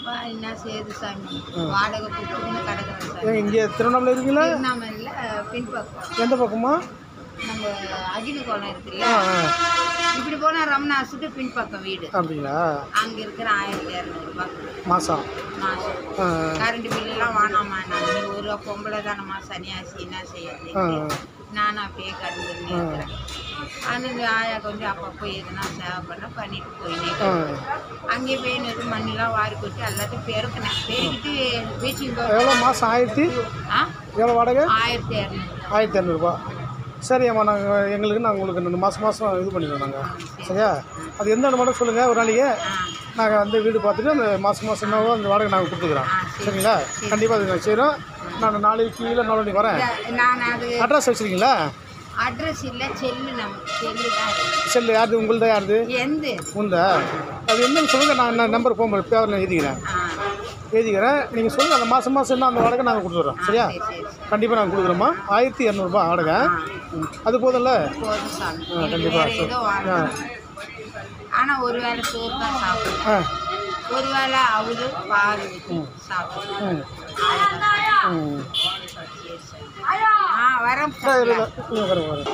அப்பா என்ன செய்யுது சாமி வாடகை கொடுத்துன்னு கிடக்குறேன் சாமி ஏங்க இங்கே திருவண்ணாமலை இருக்கீங்களா திருவண்ணாமலையில் பின்பக்கம் எந்த பக்கமா நம்ம அகில கோலம் இருக்குல்ல ஆ ஆ இப்படி போனால் ரமணாசுக்கு பின்பக்கம் வீடு அப்படிங்களா அங்கே இருக்கிற ஆயிரத்தி இரநூறுபா மாதம் மாதம் ஆ கரண்ட் பில்லெல்லாம் வேணாமா நான் நீ ஒரு பொம்பளை தானம்மா சன்னியாசி என்ன செய்யறது நானும் அப்படியே கடந்துன்னு இருக்கிறேன் அந்த ஆயா கொஞ்சம் அப்பப்போ எதுனா சேவை பண்ண பண்ணிட்டு போயினே ஆ அங்கே போய் நெரு மண்ணெல்லாம் வாரி கொட்டி எல்லாத்தையும் பெருக்கினேன் பெருக்கிட்டு பீச்சிங் எவ்வளோ மாதம் ஆயிரத்தி ஆ எவ்வளோ வாடகை ஆயிரத்தி இரநூறு ஆயிரத்தி இரநூறுபா சரி அம்மா நாங்கள் எங்களுக்கு நாங்கள் உங்களுக்கு ரெண்டு மாதம் மாதம் இது பண்ணிடுவோம் நாங்கள் சரியா அது எந்த இடம் மட்டும் சொல்லுங்கள் ஒரு நாளைக்கு ஆ நாங்கள் வந்து வீடு பார்த்துட்டு அந்த மாதம் மாதம் என்னவோ அந்த வாடகை நாங்கள் கொடுத்துக்குறோம் சரிங்களா கண்டிப்பாக அது நான் செய்கிறோம் நான் நாளைக்கு இல்லை நாளைக்கு வரேன் நான் அது அட்ரஸ் வச்சுருக்கீங்களா அட்ரஸ் இல்லை செல்லு நமக்கு செல்லு தான் இருக்கு. செல்லு யாருது உங்களுதா யாருது எந்த உண்டா அது என்னன்னு சொல்லுங்கள் நான் நான் நம்பர் ஃபோன் பேரில் எழுதிக்கிறேன் ஆ எழுதிக்கிறேன் நீங்கள் சொல்லுங்கள் அந்த மாதம் மாதம் என்ன அந்த வாடகை நாங்கள் கொடுத்துட்றோம் சரியா சரி சரி சரி. கண்டிப்பாக நாங்கள் கொடுக்குறோம்மா ஆயிரத்தி இரநூறுபா வாடகை ம். அது போதும்ல போதும் சாமி ஆ, எனக்கு கண்டிப்பா. வேற ஏதோ வாங்கணும் ஆனால் ஒரு வேளை சோறு தான் சாப்பிடுவேன் ஆ ஒரு வேளை அவரு பால் ஊற்றி சாப்பிடுவேன் ம் ம் சரி சரி ஆ வரேன் சரி சாமி. இல்லை வரேன் வரேன்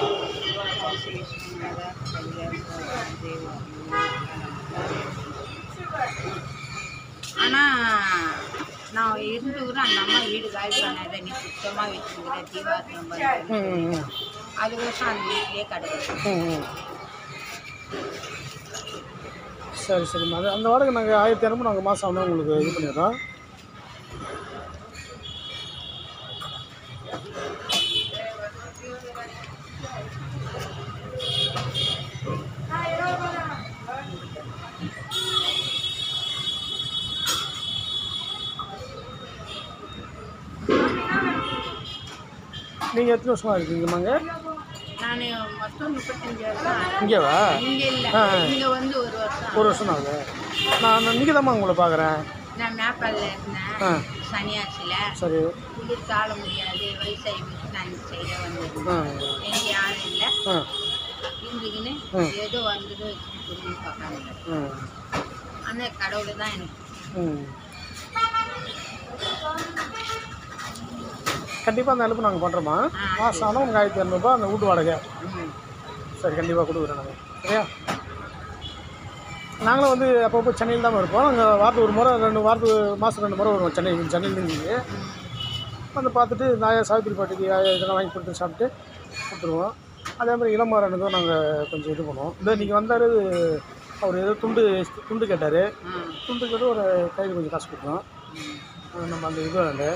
ஆனா நான் இருந்து கூட அந்த அம்மா வீடு காலி பண்ணாத நீ சுத்தமாக வச்சுக்கிற தீபாவளி பண்ணு. ம் ம் அதுக்கோசம் அந்த வீட்லயே கிடக்குது ம், ம். சரி சரிம்மா அது அந்த வாடகை நாங்கள் ஆயிரத்தி இரநூறு நாங்கள் மாதம் ஆனால் உங்களுக்கு இது பண்ணிடுறோம் நீங்கள் எத்தனை வருஷமாக இருக்கீங்கம்மாங்க நான் மொத்தம் முப்பத்தஞ்சு வருஷம் இங்கேவா இங்கே இல்லை ஆ. இங்கே வந்து ஒரு வருஷம் ஒரு வருஷம் ஆகுது நான் நீங்கள் தாம்மா உங்களை பார்க்குறேன் நான் மேப்பாலில் இருந்தேன் ஆ சன்னியாசியில் சரி குளிர் தாழ முடியாது வயசாகி போச்சு நான் இந்த சைடாக வந்திருந்தேன் ஆ எனக்கு யாரும் இல்லை ஆ இருந்துக்கின்னு ம். ஏதோ வந்ததோ வச்சுட்டு பார்க்காம ம் அந்த கடவுள் தான் எனக்கு ம் கண்டிப்பாக அந்த அனுப்பு நாங்கள் பண்ணுறோம்மா ஆ, மாதம் ஆனால் உங்களுக்கு ஆயிரத்தி இரநூறுபா அந்த வீட்டு வாடகை ம். சரி கண்டிப்பாக கொடுக்குறோம் நாங்கள் சரியா நாங்களும் வந்து அப்பப்போ சென்னையில் தான் இருப்போம் நாங்கள் வாரத்துக்கு ஒரு முறை ரெண்டு வாரத்துக்கு மாதம் ரெண்டு முறை வருவோம் சென்னை சென்னையிலேருந்து வந்து பார்த்துட்டு நாயா சாவித்திரி பாட்டிக்கு ஆயா இதெல்லாம் வாங்கி கொடுத்து சாப்பிட்டு கொடுத்துருவோம் அதே மாதிரி இளமாறனுக்கும் நாங்கள் கொஞ்சம் இது பண்ணுவோம் இந்த நீங்கள் வந்தார் அவர் ஏதோ துண்டு துண்டு கேட்டார் ம். துண்டு கேட்டு ஒரு கையில் கொஞ்சம் காசு கொடுத்தோம் அஹ் நம்ம அந்த இது வேண்டு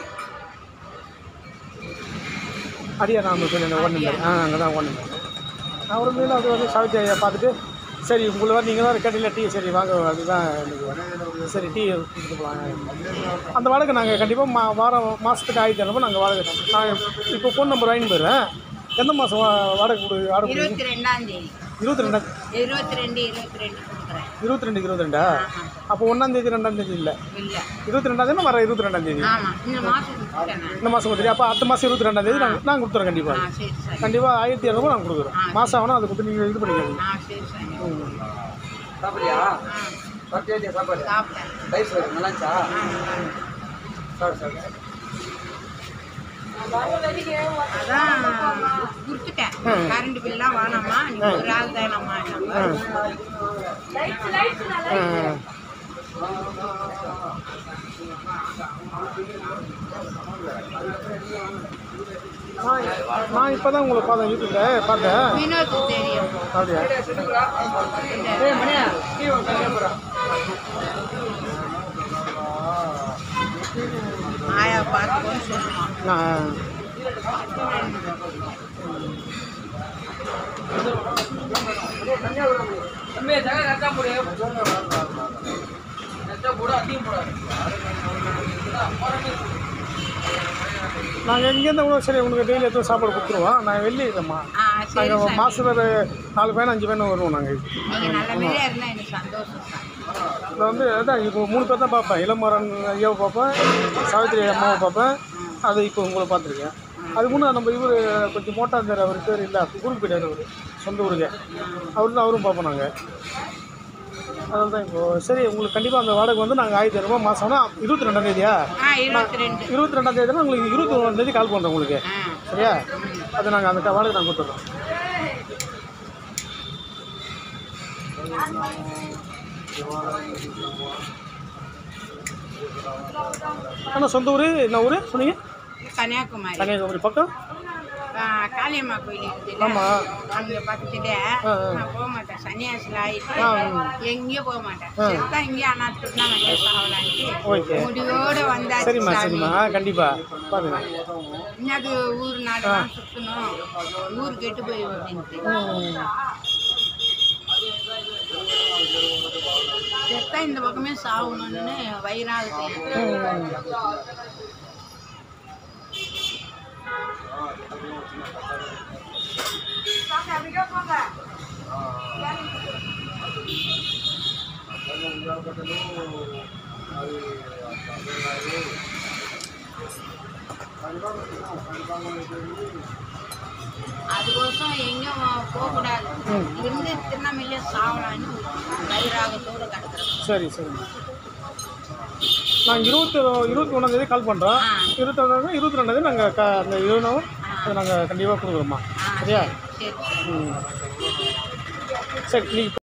அடியா நான் சொன்னேன் ஒன் நம்பர் ஆ அங்கே தான் ஒன் நம்பர் அவர் மீது அது வந்து சாவித்திரி ஐயா பார்த்துட்டு சரி உங்களை வர நீங்கள் தான் கேட்டில டீ சரி வாங்க அதுதான் எனக்கு சரி டீ கொடுத்துட்டு போகலாம் அந்த வாடகை நாங்கள் கண்டிப்பாக மா வாரம் மாதத்துக்கு ஆயிரத்தி இரநூறுபா நாங்கள் வாடகை தரோம். நான் இப்போ ஃபோன் நம்பர் வாங்கி போயிடுறேன் எந்த மாதம் வாடகை கொடு வாடகை கொடு இருபத்தி ரெண்டாம் தேதி இருபத்தி ரெண்டா இருபத்தி ரெண்டு இருபத்தி ரெண்டு கொடுக்குறேன் இருபத்தி ரெண்டு இருபத்தி ரெண்டா அப்போ ஒன்றாந்தேதி ரெண்டாந்தேதி இல்லை இல்லை இருபத்தி ரெண்டாந்தேதி வர இருபத்தி ரெண்டாந்தேதி ஆமாம் இந்த மாதம் கொடுத்துட்டேன் நான் இந்த மாதம் கொடுத்துரு அப்போ அடுத்த மாதம் இருபத்தி ரெண்டாந்தேதி நாங்கள் நான் கொடுத்துறேன் ஆ கண்டிப்பாக சரி சரி கண்டிப்பாக ஆயிரத்தி இரநூறுபா நாங்கள் கொடுக்குறோம் மாதம் ஆனால் அதை கொடுத்து நீங்கள் இது பண்ணிக்காதீங்க ஆ சரி சரி ம். சாப்பிட்றியா ஆ சாப்பிட்டியா சாப்பாடு சாப்பிட்டேன் ரைஸ் வருது நல்லா இருந்துச்சா ஆ, சாப்பிடு சாப்பிடு அதான் கொடுத்துட்டேன் கரண்ட் பில்லாம் வேணாமா நீ ஒரு ஆள் தானம்மா ஆ. நான் நான் இப்போ தான் உங்களை பார்த்தேன் யூடியூப்பில் பார்த்தேன் வினோத் தெரியும் அப்படியா ஆயா பார்த்துக்கோன்னு சொல்லுவான் நான் தம்பி ஜகா கரெக்டாக போடு கரெக்டாக போடு அடியும் போடாது நாங்கள் எங்கேருந்து கூட சரி உனக்கு டெய்லி எத்தனை சாப்பாடு கொடுத்துருவோம் நான் வெள்ளி இல்லைம்மா ஆ சரி நாங்கள் சாமி மாதத்தில் ஒரு நாலு பையன் அஞ்சு பையன் வருவோம் நாங்கள் நீங்கள் நல்லபடியாக இருந்தால் எனக்கு சந்தோஷம் சாமி இதில் வந்து அதான் இப்போ மூணு பேர் தான் பார்ப்பேன் இளமரன் ஐயாவை பார்ப்பேன் சாவித்திரி அம்மாவை பார்ப்பேன் அது இப்போ உங்களை பார்த்துருக்கேன் அதுக்கு முன்னே நம்ம இவர் கொஞ்சம் மோட்டா இருந்தார் அவர் பேர் இல்லை ஊருக்கு போயிட்டார் அவர் சொந்த ஊருக்கு அவர் தான் அவரும் பார்ப்போம் நாங்கள் அதான் தான் இப்போ சரி உங்களுக்கு கண்டிப்பாக அந்த வாடகை வந்து நாங்கள் ஆயிரத்தி ஐநூறுபா மாதம்னா இருபத்தி ரெண்டாம் தேதியா ஆ இருபத்தி ரெண்டு இருபத்தி ரெண்டாம் தேதினா உங்களுக்கு இருபத்தி ஒன்றாம் தேதி கால் பண்ணுறோம் உங்களுக்கு ஆ சரியா அது நாங்கள் அந்த வாடகை நாங்கள் கொடுத்துட்றோம் ஆனால் சொந்த ஊர் என்ன ஊர் சொன்னீங்க கன்னியாகுமரி கன்னியாகுமரி பக்கம் ஆ, காளியம்மா கோயில் இருக்குதுல்ல ஆமாம் அங்கே பக்கத்துல ஆ, ஆ. நான் போக மாட்டேன் சன்னியாசில் ஆயிட்டு ஆ, எங்கேயும் போக மாட்டேன் செத்தா இங்கேயே அனாத்துக்கு தான் வந்து சாகலான்ட்டு ஓகே முடியோடு வந்தாச்சு சரிம்மா சாமி. சரிம்மா கண்டிப்பாக பாருங்க இன்னது ஊர் நாடெல்லாம் சுற்றணும் ஊர் கெட்டு போய் அப்படின்ட்டு ம். செத்தா இந்த பக்கமே சாகணும்னு வயிறாக செய்யும் ம். அதுக்கோசம் எங்கேயும் போகக்கூடாது இருந்து திருநெல்வேலியே சாகலான்னு வயிறாகத்தோடு கிடக்குறோம் சரி சரி நாங்கள் இருபத்தி இருபத்தி ஒன்றாந்தேதி கால் பண்ணுறோம் ஆ. இருபத்தி ஒன்றாந்தேதி இருபத்தி ரெண்டாந்தேதி நாங்கள் க அந்த இருபதும் அதை நாங்கள் கண்டிப்பாக கொடுக்குறோம்மா ஆ சரியா சரி ம் சரி நீங்கள்